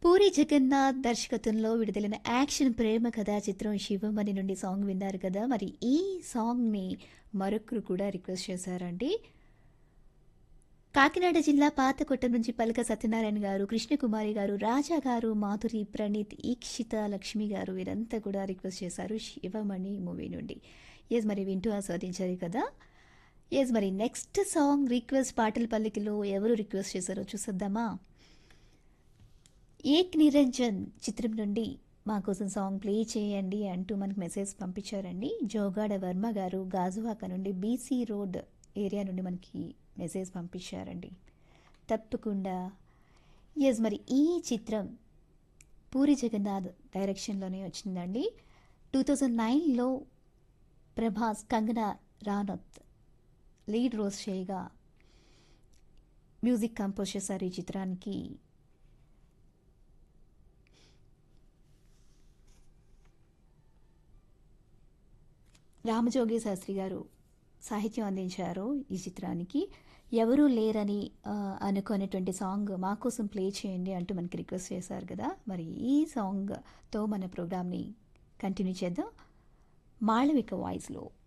పూరి జగన్నాథ్ దర్శకత్వంలో విడుదలైన యాక్షన్ ప్రేమ కథా చిత్రం శివమణి నుండి సాంగ్ విన్నారు కదా మరి ఈ సాంగ్ని మరొకరు కూడా రిక్వెస్ట్ చేశారండి కాకినాడ జిల్లా పాతకొట్ట నుంచి పలక సత్యనారాయణ గారు కృష్ణకుమారి గారు రాజా గారు మాధురి ప్రణీత్ ఈక్షిత లక్ష్మి గారు వీరంతా కూడా రిక్వెస్ట్ చేశారు శివమణి మూవీ నుండి ఎస్ మరి వింటూ ఆస్వాదించారు కదా ఎస్ మరి నెక్స్ట్ సాంగ్ రిక్వెస్ట్ పాటల పల్లికిలో ఎవరు రిక్వెస్ట్ చేశారో చూసేద్దామా ఏక్ నిరంజన్ చిత్రం నుండి మా కోసం సాంగ్ ప్లే చేయండి అంటూ మనకు మెసేజ్ పంపించారండి జోగాడ వర్మ గారు గాజువాక నుండి బీసీ రోడ్ ఏరియా నుండి మనకి మెసేజ్ పంపించారండి తప్పకుండా ఎస్ మరి ఈ చిత్రం పూరి జగన్నాథ్ డైరెక్షన్లోనే వచ్చిందండి టూ థౌజండ్ నైన్లో ప్రభాస్ కంగనా రానత్ లీడ్ రోల్ చేయగా మ్యూజిక్ కంపోజ్ చేశారు ఈ చిత్రానికి రామజోగి శాస్త్రి గారు సాహిత్యం అందించారు ఈ చిత్రానికి ఎవరూ లేరని ఆ, అనుకునేటువంటి సాంగ్ మా కోసం ప్లే చేయండి అంటూ మనకి రిక్వెస్ట్ చేశారు కదా మరి ఈ సాంగ్తో మన ప్రోగ్రామ్ని కంటిన్యూ చేద్దాం మాళవిక వాయిస్లో